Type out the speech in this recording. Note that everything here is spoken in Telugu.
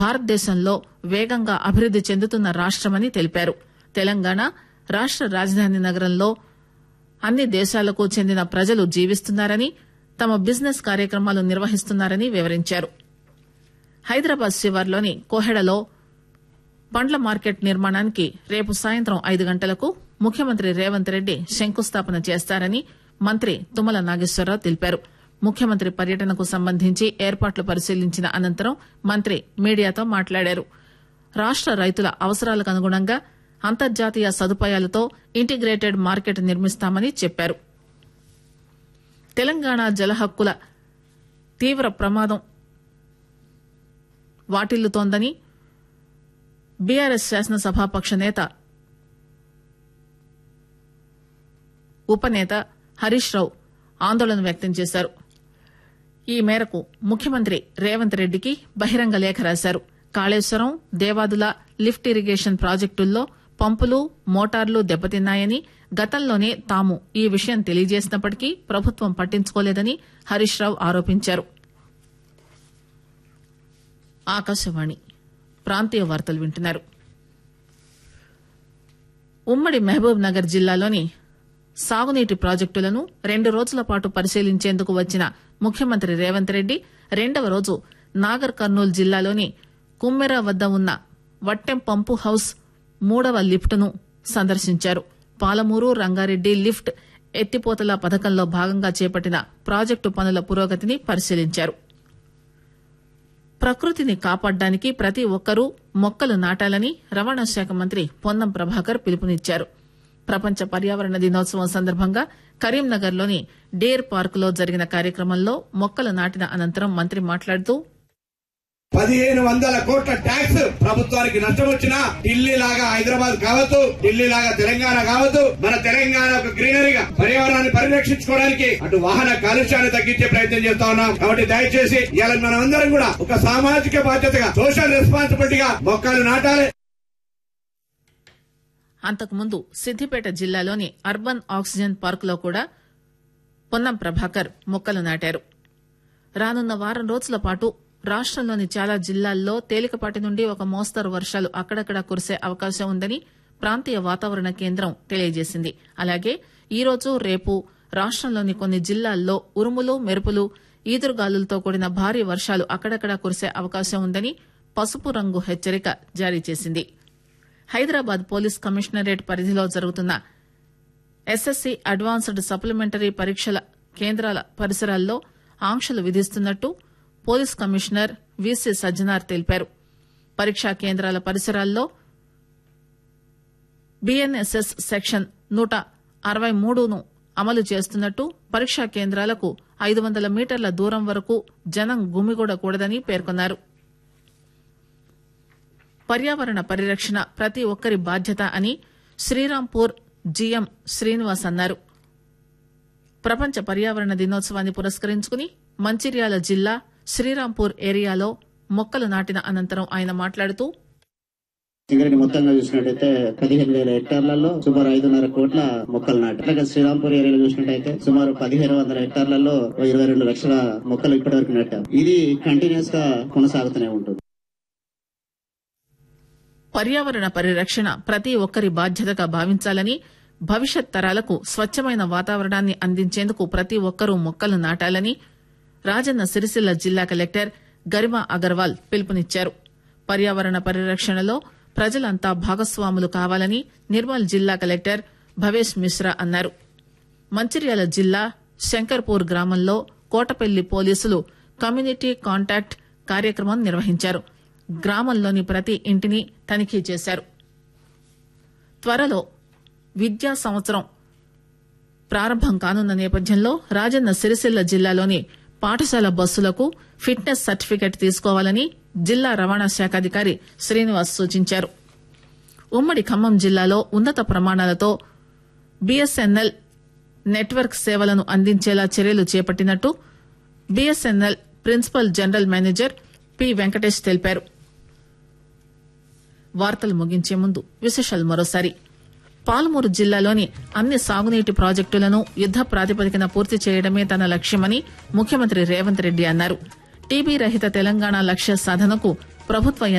భారతదేశంలో వేగంగా అభివృద్ది చెందుతున్న రాష్టమని తెలిపారు తెలంగాణ రాష్ట రాజధాని నగరంలో అన్ని దేశాలకు చెందిన ప్రజలు జీవిస్తున్నారని తమ బిజినెస్ కార్యక్రమాలు నిర్వహిస్తున్నారని వివరించారు హైదరాబాద్ శివార్లోని కోహెడలో పండ్ల మార్కెట్ నిర్మాణానికి రేపు సాయంత్రం ఐదు గంటలకు ముఖ్యమంత్రి రేవంత్ రెడ్డి శంకుస్థాపన చేస్తారని మంత్రి తుమ్మల నాగేశ్వరరావు తెలిపారు ముఖ్యమంత్రి పర్యటనకు సంబంధించి ఏర్పాట్లు పరిశీలించిన అనంతరం మంత్రి మీడియాతో మాట్లాడారు రాష్ట రైతుల అవసరాలకు అనుగుణంగా అంతర్జాతీయ సదుపాయాలతో ఇంటిగ్రేటెడ్ మార్కెట్ నిర్మిస్తామని చెప్పారు తెలంగాణ జలహక్కుల తీవ్ర ప్రమాదం వాటిల్లుతోందని బీఆర్ఎస్ శాసనసభాపక్ష నేత ఉపనేత హరీష్ రావు ఆందోళన వ్యక్తం చేశారు ఈ మేరకు ముఖ్యమంత్రి రేవంత్ రెడ్డికి బహిరంగ లేఖ రాశారు కాళేశ్వరం దేవాదుల లిఫ్ట్ ఇరిగేషన్ ప్రాజెక్టుల్లో పంపులు మోటార్లు దెబ్బతిన్నాయని గతంలోనే తాము ఈ విషయం తెలియజేసినప్పటికీ ప్రభుత్వం పట్టించుకోలేదని హరీష్ రావు ఆరోపించారు ఆకాశవాణి ప్రాంతీయ వార్తలు వింటున్నారు ఉమ్మడి మహబూబ్ నగర్ జిల్లాలోని సాగునీటి ప్రాజెక్టులను రెండు రోజుల పాటు పరిశీలించేందుకు వచ్చిన ముఖ్యమంత్రి రేవంత్ రెడ్డి రెండవ రోజు నాగర్ కర్నూలు జిల్లాలోని కుమ్మెర వద్ద ఉన్న వట్టెం పంపు హౌస్ మూడవ లిఫ్టును సందర్శించారు పాలమూరు రంగారెడ్డి లిఫ్ట్ ఎత్తిపోతల పథకంలో భాగంగా చేపట్టిన ప్రాజెక్టు పనుల పురోగతిని పరిశీలించారు ప్రకృతిని కాపాడడానికి ప్రతి ఒక్కరూ మొక్కలు నాటాలని రవాణా శాఖ మంత్రి పొన్నం ప్రభాకర్ పిలుపునిచ్చారు ప్రపంచ పర్యావరణ దినోత్సవం సందర్భంగా కరీంనగర్లోని డేర్ పార్కులో జరిగిన కార్యక్రమంలో మొక్కలు నాటిన అనంతరం మంత్రి మాట్లాడుతూ పదిహేను వందల కోట్ల ట్యాక్స్ ప్రభుత్వానికి నష్టం వచ్చినా ఢిల్లీ లాగా హైదరాబాద్ కావద్దు ఢిల్లీ లాగా తెలంగాణ కావద్దు మన తెలంగాణ ఒక గ్రీనరీగా పర్యావరణాన్ని పరిరక్షించుకోవడానికి అటు వాహన కాలుష్యాన్ని తగ్గించే ప్రయత్నం చేస్తా ఉన్నాం కాబట్టి దయచేసి ఇవాళ మనం అందరం కూడా ఒక సామాజిక బాధ్యతగా సోషల్ రెస్పాన్సిబిలిటీగా మొక్కలు నాటాలి అంతకుముందు సిద్దిపేట జిల్లాలోని అర్బన్ ఆక్సిజన్ పార్కులో కూడా పొన్నం ప్రభాకర్ మొక్కలు నాటారు రానున్న వారం రోజుల పాటు రాష్టంలోని చాలా జిల్లాల్లో తేలికపాటి నుండి ఒక మోస్తరు వర్షాలు అక్కడక్కడా కురిసే అవకాశం ఉందని ప్రాంతీయ వాతావరణ కేంద్రం తెలియజేసింది అలాగే ఈరోజు రేపు రాష్టంలోని కొన్ని జిల్లాల్లో ఉరుములు మెరుపులు ఈదురుగాలులతో కూడిన భారీ వర్షాలు అక్కడక్కడా కురిసే అవకాశం ఉందని పసుపు రంగు హెచ్చరిక జారీ చేసింది హైదరాబాద్ పోలీస్ కమిషనరేట్ పరిధిలో జరుగుతున్న ఎస్ఎస్సీ అడ్వాన్స్డ్ సప్లిమెంటరీ పరీక్షల కేంద్రాల పరిసరాల్లో ఆంక్షలు విధిస్తున్నట్టు పోలీస్ కమిషనర్ వీసీ సజ్జనార్ తెలిపారు పరీక్షా కేంద్రాల పరిసరాల్లో బీఎన్ఎస్ఎస్ సెక్షన్ నూట అరవై మూడును అమలు చేస్తున్నట్టు పరీక్షా కేంద్రాలకు ఐదు వందల మీటర్ల దూరం వరకు జనం గుమిగూడకూడదని పేర్కొన్నారు పర్యావరణ పరిరక్షణ ప్రతి ఒక్కరి బాధ్యత అని శ్రీరాంపూర్ జీఎం శ్రీనివాస్ అన్నారు ప్రపంచ పర్యావరణ దినోత్సవాన్ని పురస్కరించుకుని మంచిర్యాల జిల్లా శ్రీరాంపూర్ ఏరియాలో మొక్కలు నాటిన అనంతరం ఆయన మాట్లాడుతూ సింగరేణి మొత్తంగా చూసినట్టయితే పదిహేను వేల హెక్టార్లలో సుమారు ఐదున్నర కోట్ల మొక్కలు నాటారు అట్లాగే శ్రీరాంపూర్ ఏరియాలో చూసినట్టయితే సుమారు పదిహేను వందల హెక్టార్లలో ఇరవై రెండు లక్షల మొక్కలు ఇప్పటి వరకు నాటారు ఇది కంటిన్యూస్ గా కొనసాగుతూనే ఉంటుంది పర్యావరణ పరిరక్షణ ప్రతి ఒక్కరి బాధ్యతగా భావించాలని భవిష్యత్ తరాలకు స్వచ్ఛమైన వాతావరణాన్ని అందించేందుకు ప్రతి ఒక్కరూ మొక్కలు నాటాలని రాజన్న సిరిసిల్ల జిల్లా కలెక్టర్ గరిమా అగర్వాల్ పిలుపునిచ్చారు పర్యావరణ పరిరక్షణలో ప్రజలంతా భాగస్వాములు కావాలని నిర్మల్ జిల్లా కలెక్టర్ భవేష్ మిశ్రా అన్నారు మంచిర్యాల జిల్లా శంకర్పూర్ గ్రామంలో కోటపల్లి పోలీసులు కమ్యూనిటీ కాంటాక్ట్ కార్యక్రమం నిర్వహించారు గ్రామంలోని ప్రతి ఇంటిని తనిఖీ చేశారు త్వరలో విద్యా సంవత్సరం ప్రారంభం కానున్న నేపథ్యంలో రాజన్న సిరిసిల్ల జిల్లాలోని పాఠశాల బస్సులకు ఫిట్నెస్ సర్టిఫికెట్ తీసుకోవాలని జిల్లా రవాణా శాఖ అధికారి శ్రీనివాస్ సూచించారు ఉమ్మడి ఖమ్మం జిల్లాలో ఉన్నత ప్రమాణాలతో బీఎస్ఎన్ఎల్ నెట్వర్క్ సేవలను అందించేలా చర్యలు చేపట్టినట్టు BSNL principal general manager P Venkatesh తెలిపారు వార్తలు ముగించే ముందు విశేషాలు మరోసారి పాలమూరు జిల్లాలోని అన్ని సాగునీటి ప్రాజెక్టులను యుద్ద ప్రాతిపదికన పూర్తి చేయడమే తన లక్ష్యమని ముఖ్యమంత్రి రేవంత్ రెడ్డి అన్నారు టీబీ రహిత తెలంగాణ లక్ష్య సాధనకు ప్రభుత్వ